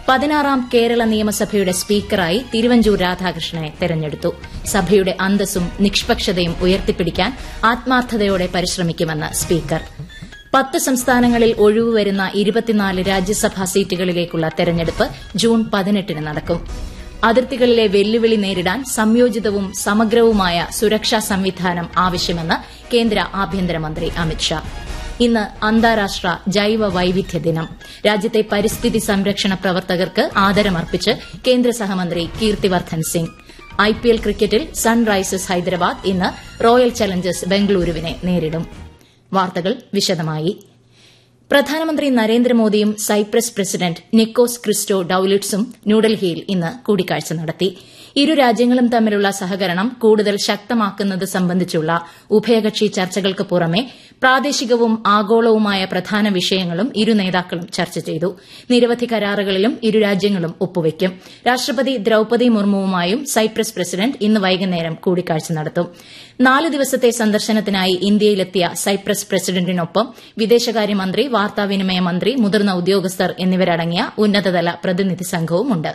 പതിനാറാം കേരള നിയമസഭയുടെ സ്പീക്കറായി തിരുവഞ്ചൂർ രാധാകൃഷ്ണനെ തെരഞ്ഞെടുത്തു സഭയുടെ അന്തസ്സും നിഷ്പക്ഷതയും ഉയർത്തിപ്പിടിക്കാൻ ആത്മാർത്ഥതയോടെ പരിശ്രമിക്കുമെന്ന് സ്പീക്കർ പത്ത് സംസ്ഥാനങ്ങളിൽ ഒഴിവ് വരുന്ന ഇരുപത്തിനാല് രാജ്യസഭാ സീറ്റുകളിലേക്കുള്ള തെരഞ്ഞെടുപ്പ് ജൂൺ പതിനെട്ടിന് നടക്കും അതിർത്തികളിലെ വെല്ലുവിളി നേരിടാൻ സംയോജിതവും സമഗ്രവുമായ സുരക്ഷാ സംവിധാനം ആവശ്യമെന്ന് കേന്ദ്ര ആഭ്യന്തരമന്ത്രി അമിത്ഷാ ഇന്ന് അന്താരാഷ്ട്ര ജൈവ വൈവിധ്യ ദിനം രാജ്യത്തെ പരിസ്ഥിതി സംരക്ഷണ പ്രവർത്തകർക്ക് ആദരമർപ്പിച്ച് കേന്ദ്ര സഹമന്ത്രി കീർത്തിവർദ്ധൻ സിംഗ് ഐപിഎൽ ക്രിക്കറ്റിൽ സൺറൈസേഴ്സ് ഹൈദരാബാദ് ഇന്ന് റോയൽ ചലഞ്ചേഴ്സ് ബംഗളൂരുവിനെ നേരിടും വാർത്തകൾ വിശദമായി പ്രധാനമന്ത്രി നരേന്ദ്രമോദിയും സൈപ്രസ് പ്രസിഡന്റ് നിക്കോസ് ക്രിസ്റ്റോ ഡൌലിറ്റ്സും ന്യൂഡൽഹിയിൽ ഇന്ന് കൂടിക്കാഴ്ച നടത്തി ഇരു രാജ്യങ്ങളും തമ്മിലുള്ള സഹകരണം കൂടുതൽ ശക്തമാക്കുന്നത് സംബന്ധിച്ചുള്ള ഉഭയകക്ഷി ചർച്ചകൾക്ക് പുറമെ പ്രാദേശികവും ആഗോളവുമായ പ്രധാന വിഷയങ്ങളും ഇരു നേതാക്കളും ചർച്ച ചെയ്തു നിരവധി കരാറുകളിലും ഇരു രാജ്യങ്ങളും ഒപ്പുവയ്ക്കും രാഷ്ട്രപതി ദ്രൌപതി മുർമുവുമായും സൈപ്രസ് പ്രസിഡന്റ് ഇന്ന് വൈകുന്നേരം കൂടിക്കാഴ്ച നടത്തും നാല് ദിവസത്തെ സന്ദർശനത്തിനായി ഇന്ത്യയിലെത്തിയ സൈപ്രസ് പ്രസിഡന്റിനൊപ്പം വിദേശകാര്യമന്ത്രി വാർത്താവിനിമയ മന്ത്രി മുതിർന്ന ഉദ്യോഗസ്ഥർ എന്നിവരടങ്ങിയ ഉന്നതതല പ്രതിനിധി സംഘവുമുണ്ട്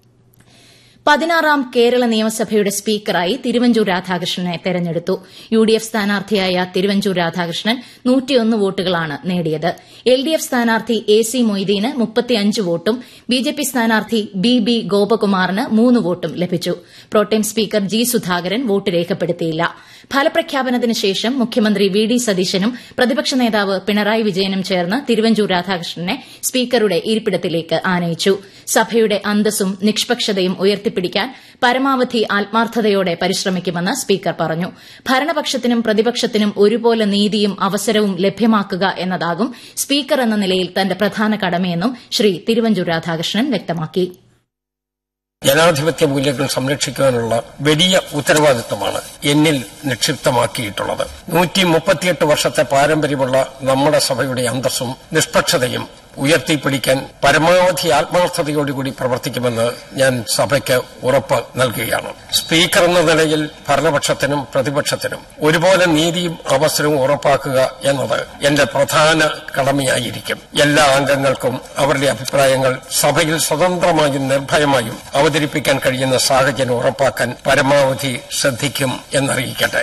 പതിനാറാം കേരള നിയമസഭയുടെ സ്പീക്കറായി തിരുവഞ്ചൂർ രാധാകൃഷ്ണനെ തെരഞ്ഞെടുത്തു യു ഡി എഫ് സ്ഥാനാർത്ഥിയായ തിരുവഞ്ചൂർ രാധാകൃഷ്ണൻ നൂറ്റിയൊന്ന് വോട്ടുകളാണ് നേടിയത് എൽ ഡി എഫ് സ്ഥാനാർത്ഥി എ സി മൊയ്തീന് മുപ്പത്തിയഞ്ച് വോട്ടും ബി ജെ പി സ്ഥാനാർത്ഥി ബി ബി ഗോപകുമാറിന് മൂന്ന് വോട്ടും ലഭിച്ചു pro tem speaker G Sudhakaran vote രേഖപ്പെടുത്തിയില്ല ഫലപ്രഖ്യാപനത്തിന് ശേഷം മുഖ്യമന്ത്രി വി ഡി സതീശനും പ്രതിപക്ഷ നേതാവ് പിണറായി വിജയനും ചേർന്ന് തിരുവഞ്ചൂർ രാധാകൃഷ്ണനെ സ്പീക്കറുടെ ഇരിപ്പിടത്തിലേക്ക് ആനയിച്ചു സഭയുടെ അന്തസ്സും നിഷ്പക്ഷതയും ഉയർത്തിപ്പിടിക്കാൻ പരമാവധി ആത്മാർത്ഥതയോടെ പരിശ്രമിക്കുമെന്ന് സ്പീക്കർ പറഞ്ഞു ഭരണപക്ഷത്തിനും പ്രതിപക്ഷത്തിനും ഒരുപോലെ നീതിയും അവസരവും ലഭ്യമാക്കുക എന്നതാകും സ്പീക്കർ എന്ന നിലയിൽ തന്റെ പ്രധാന കടമയെന്നും ശ്രീ തിരുവഞ്ചൂർ രാധാകൃഷ്ണൻ വ്യക്തമാക്കി ജനാധിപത്യ മൂല്യങ്ങൾ സംരക്ഷിക്കുവാനുള്ള വലിയ ഉത്തരവാദിത്വമാണ് എന്നിൽ നിക്ഷിപ്തമാക്കിയിട്ടുള്ളത് നൂറ്റി മുപ്പത്തിയെട്ട് വർഷത്തെ പാരമ്പര്യമുള്ള നമ്മുടെ സഭയുടെ അന്തസ്സും നിഷ്പക്ഷതയും ഉയർത്തിപ്പിടിക്കാൻ പരമാവധി ആത്മാർത്ഥതയോടുകൂടി പ്രവർത്തിക്കുമെന്ന് ഞാൻ സഭയ്ക്ക് ഉറപ്പ് നൽകുകയാണ് സ്പീക്കർ എന്ന നിലയിൽ ഭരണപക്ഷത്തിനും പ്രതിപക്ഷത്തിനും ഒരുപോലെ നീതിയും അവസരവും ഉറപ്പാക്കുക എന്നത് എന്റെ പ്രധാന കടമയായിരിക്കും എല്ലാ അംഗങ്ങൾക്കും അവരുടെ അഭിപ്രായങ്ങൾ സഭയിൽ സ്വതന്ത്രമായും നിർഭയമായും അവതരിപ്പിക്കാൻ കഴിയുന്ന സാഹചര്യം ഉറപ്പാക്കാൻ പരമാവധി ശ്രദ്ധിക്കും എന്നറിയിക്കട്ടെ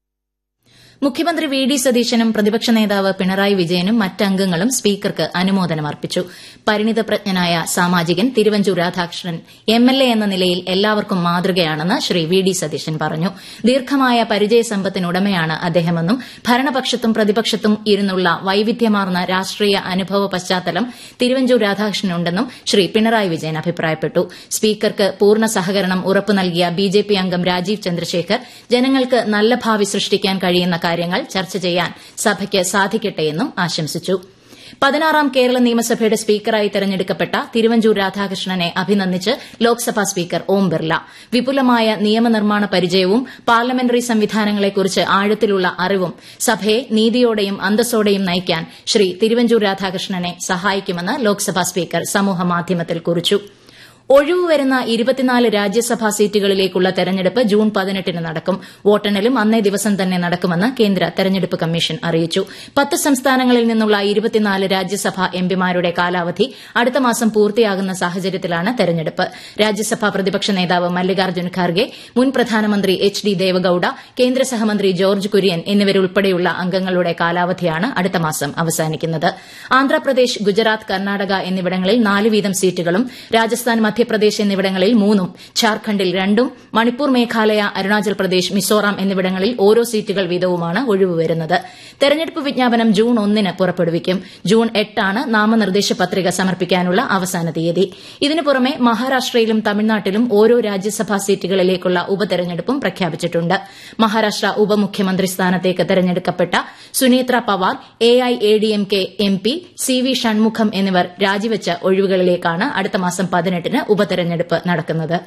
മുഖ്യമന്ത്രി വി ഡി സതീശനും പ്രതിപക്ഷ നേതാവ് പിണറായി വിജയനും മറ്റംഗങ്ങളും സ്പീക്കർക്ക് അനുമോദനം അർപ്പിച്ചു പരിണിതപ്രജ്ഞനായ സാമാജികൻ Thiruvanchoor Radhakrishnan M L A എന്ന നിലയിൽ എല്ലാവർക്കും മാതൃകയാണെന്ന് ശ്രീ വി ഡി സതീശൻ പറഞ്ഞു ദീർഘമായ പരിചയസമ്പത്തിനുടമയാണ് അദ്ദേഹമെന്നും ഭരണപക്ഷത്തും പ്രതിപക്ഷത്തും ഇരുന്നുള്ള വൈവിധ്യമാർന്ന രാഷ്ട്രീയ അനുഭവ പശ്ചാത്തലം തിരുവഞ്ചൂർ രാധാകൃഷ്ണനുണ്ടെന്നും ശ്രീ പിണറായി വിജയൻ അഭിപ്രായപ്പെട്ടു സ്പീക്കർക്ക് പൂർണ്ണ സഹകരണം ഉറപ്പു നൽകിയ ബി ജെ പി അംഗം രാജീവ് ചന്ദ്രശേഖർ ജനങ്ങൾക്ക് നല്ല ഭാവി സൃഷ്ടിക്കാൻ കഴിയുന്ന കാര്യങ്ങൾ ചർച്ച ചെയ്യാൻ സഭയ്ക്ക് സാധിക്കട്ടെയെന്നും ആശംസിച്ചു പതിനാറാം കേരള നിയമസഭയുടെ സ്പീക്കറായി തെരഞ്ഞെടുക്കപ്പെട്ട തിരുവഞ്ചൂർ രാധാകൃഷ്ണനെ അഭിനന്ദിച്ച് ലോക്സഭാ സ്പീക്കർ ഓം ബിർല വിപുലമായ നിയമനിർമ്മാണ പരിചയവും പാർലമെന്ററി സംവിധാനങ്ങളെക്കുറിച്ച് ആഴത്തിലുള്ള അറിവും സഭയെ നീതിയോടെയും അന്തസ്സോടെയും നയിക്കാൻ ശ്രീ തിരുവഞ്ചൂർ രാധാകൃഷ്ണനെ സഹായിക്കുമെന്ന് ലോക്സഭാ സ്പീക്കർ സമൂഹമാധ്യമത്തിൽ കുറിച്ചു ഒഴിവ് വരുന്ന ഇരുപത്തിനാല് രാജ്യസഭാ സീറ്റുകളിലേക്കുള്ള തെരഞ്ഞെടുപ്പ് ജൂൺ പതിനെട്ടിന് നടക്കും വോട്ടെണ്ണലും അന്നേ ദിവസം തന്നെ നടക്കുമെന്ന് കേന്ദ്ര തെരഞ്ഞെടുപ്പ് കമ്മീഷൻ അറിയിച്ചു പത്ത് സംസ്ഥാനങ്ങളിൽ നിന്നുള്ള ഇരുപത്തിനാല് രാജ്യസഭാ എംപിമാരുടെ കാലാവധി അടുത്ത മാസം പൂർത്തിയാകുന്ന സാഹചര്യത്തിലാണ് തെരഞ്ഞെടുപ്പ് രാജ്യസഭാ പ്രതിപക്ഷ നേതാവ് മല്ലികാർജ്ജുൻ ഖാർഗെ മുൻ പ്രധാനമന്ത്രി എച്ച് ഡി ദേവഗൌഡ കേന്ദ്ര സഹമന്ത്രി ജോർജ് കുര്യൻ എന്നിവരുൾപ്പെടെയുള്ള അംഗങ്ങളുടെ കാലാവധിയാണ് അടുത്ത മാസം അവസാനിക്കുന്നത് ആന്ധ്രാപ്രദേശ് ഗുജറാത്ത് കർണാടക എന്നിവിടങ്ങളിൽ നാല് വീതം സീറ്റുകളും രാജസ്ഥാൻ മധ്യപ്രദേശ് എന്നിവിടങ്ങളിൽ മൂന്നും ഝാർഖണ്ഡിൽ രണ്ടും മണിപ്പൂർ മേഘാലയ അരുണാചൽ പ്രദേശ് മിസോറാം എന്നിവിടങ്ങളിൽ ഓരോ സീറ്റുകൾ വീതവുമാണ് ഒഴിവ് വരുന്നത് തെരഞ്ഞെടുപ്പ് വിജ്ഞാപനം ജൂൺ ഒന്നിന് പുറപ്പെടുവിക്കും ജൂൺ എട്ടാണ് നാമനിർദ്ദേശ പത്രിക സമർപ്പിക്കാനുള്ള അവസാന തീയതി ഇതിനു പുറമെ മഹാരാഷ്ട്രയിലും തമിഴ്നാട്ടിലും ഓരോ രാജ്യസഭാ സീറ്റുകളിലേക്കുള്ള ഉപതെരഞ്ഞെടുപ്പും പ്രഖ്യാപിച്ചിട്ടുണ്ട് മഹാരാഷ്ട്ര ഉപമുഖ്യമന്ത്രി സ്ഥാനത്തേക്ക് തെരഞ്ഞെടുക്കപ്പെട്ട Sunetra Pawar AIADMK MP C V Shanmugam എന്നിവർ രാജിവെച്ച ഒഴിവുകളിലേക്കാണ് അടുത്ത മാസം പതിനെട്ടിന് ഉപതെരഞ്ഞെടുപ്പ് നടക്കുന്നത്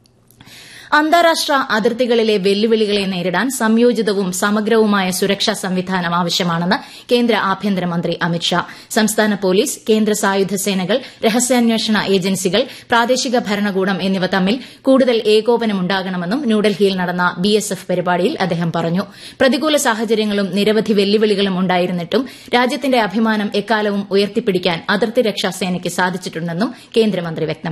അന്താരാഷ്ട്ര അതിർത്തികളിലെ വെല്ലുവിളികളെ നേരിടാൻ സംയോജിതവും സമഗ്രവുമായ സുരക്ഷാ സംവിധാനം ആവശ്യമാണെന്ന് കേന്ദ്ര ആഭ്യന്തരമന്ത്രി അമിത്ഷാ സംസ്ഥാന പോലീസ് കേന്ദ്ര സായുധ സേനകൾ രഹസ്യാന്വേഷണ ഏജൻസികൾ പ്രാദേശിക ഭരണകൂടം എന്നിവ തമ്മിൽ കൂടുതൽ ഏകോപനമുണ്ടാകണമെന്നും ന്യൂഡൽഹിയിൽ നടന്ന ബിഎസ്എഫ് പരിപാടിയിൽ അദ്ദേഹം പറഞ്ഞു പ്രതികൂല സാഹചര്യങ്ങളും നിരവധി വെല്ലുവിളികളും ഉണ്ടായിരുന്നിട്ടും രാജ്യത്തിന്റെ അഭിമാനം എക്കാലവും ഉയർത്തിപ്പിടിക്കാൻ അതിർത്തി രക്ഷാ സേനയ്ക്ക് സാധിച്ചിട്ടുണ്ടെന്നും കേന്ദ്രമന്ത്രി വ്യക്തമാക്കി